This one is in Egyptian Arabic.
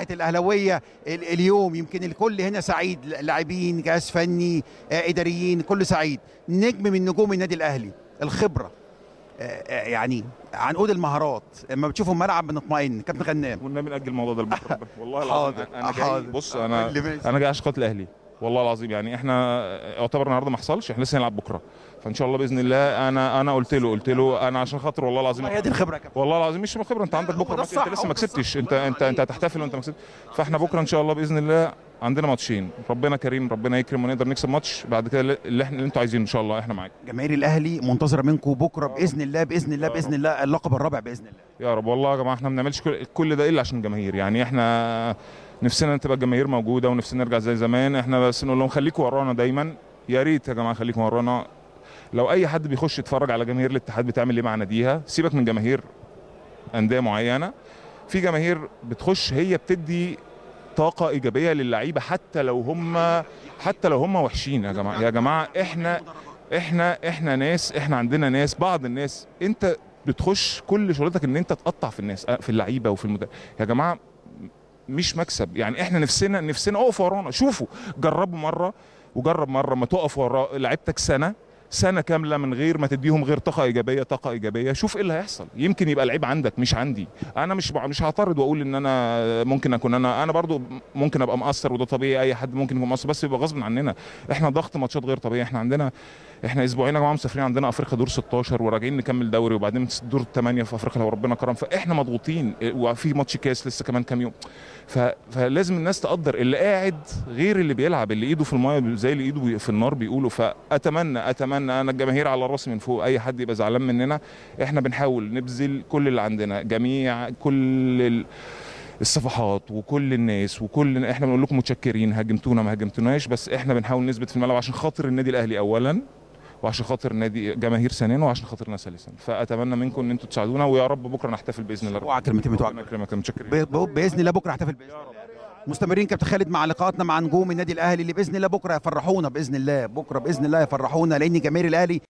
الاهلاويه ال- اليوم يمكن الكل هنا سعيد لاعبين جهاز فني آه، اداريين كل سعيد نجم من نجوم النادي الاهلي الخبره آه، آه، يعني عنقود المهارات لما بتشوفوا الملعب بنطمئن كابتن غنام والنبي نأجل الموضوع ده لبكره والله حاضر، العظيم انا جاي حاضر. بص قول انا لي ماشي. انا جاي عشان خاطر الاهلي والله العظيم يعني احنا يعتبر النهارده ما حصلش احنا لسه هنلعب بكره فان شاء الله باذن الله انا انا قلت له قلت له انا عشان خاطر والله العظيم هي دي الخبره يا كابتن والله العظيم مش خبره انت عندك هو بكره ده ماتش، الصح، انت لسه هو ما ده الصح. كسبتش انت برافو انت انت عليك. هتحتفل وانت ما كسبتش فاحنا بكره ان شاء الله باذن الله عندنا ماتشين ربنا كريم ربنا يكرم ونقدر نكسب ماتش بعد كده اللي احنا اللي انتوا عايزينه ان شاء الله احنا معاك جماهير الاهلي منتظره منكم بكره باذن الله باذن الله باذن الله اللقب الرابع باذن الله يا رب والله يا جماعه احنا ما بنعملش كل- كل ده الا عشان الجماهير يعني احنا نفسنا تبقى الجماهير موجوده ونفسنا نرجع زي زمان احنا بس نقول لهم خليكم ورانا دايما يا ريت يا جماعه خليكم ورانا لو اي حد بيخش يتفرج على جماهير الاتحاد بتعمل ايه مع ناديها سيبك من جماهير انديه معينه في جماهير بتخش هي بتدي طاقه ايجابيه للعيبه حتى لو هم حتى لو هم وحشين يا جماعه يا جماعه احنا احنا احنا ناس احنا عندنا ناس بعض الناس انت بتخش كل شغلتك ان انت تقطع في الناس في اللعيبه وفي المدرب يا جماعه مش مكسب يعني احنا نفسنا نفسنا اقف ورانا شوفوا جربوا مره وجرب مره ما تقف ورا لعيبتك سنه سنه كامله من غير ما تديهم غير طاقه ايجابيه طاقه ايجابيه شوف ايه اللي هيحصل يمكن يبقى العيب عندك مش عندي انا مش مش هعترض واقول ان انا ممكن اكون انا انا برضو ممكن ابقى مقصر وده طبيعي اي حد ممكن يكون مقصر بس يبقى غصب عننا احنا ضغط ماتشات غير طبيعي احنا عندنا احنا اسبوعين يا جماعه مسافرين عندنا افريقيا دور 16 وراجعين نكمل دوري وبعدين دور 8 في افريقيا لو ربنا كرم فاحنا مضغوطين وفي ماتش كاس لسه كمان كام يوم ف... فلازم الناس تقدر اللي قاعد غير اللي بيلعب اللي ايده في المايه زي اللي ايده بي- في النار بيقولوا فاتمنى اتمنى انا الجماهير على راسي من فوق اي حد يبقى زعلان مننا احنا بنحاول نبذل كل اللي عندنا جميع كل ال... الصفحات وكل الناس وكل احنا بنقول لكم متشكرين هاجمتونا ما هاجمتوناش بس احنا بنحاول نثبت في الملعب عشان خاطر النادي الاهلي اولا وعشان خاطر نادي جماهير ثانيا وعشان خاطرنا ثالثا فاتمنى منكم ان انتم تساعدونا ويا رب بكره نحتفل باذن الله اوعى كلمتين بتوعك ربنا يكرمك متشكرين ب- ب- باذن الله بكره هحتفل باذن الله مستمرين كابتن خالد مع لقاءاتنا مع نجوم النادي الاهلي اللي باذن الله بكره يفرحونا باذن الله بكره باذن الله يفرحونا لان جماهير الاهلي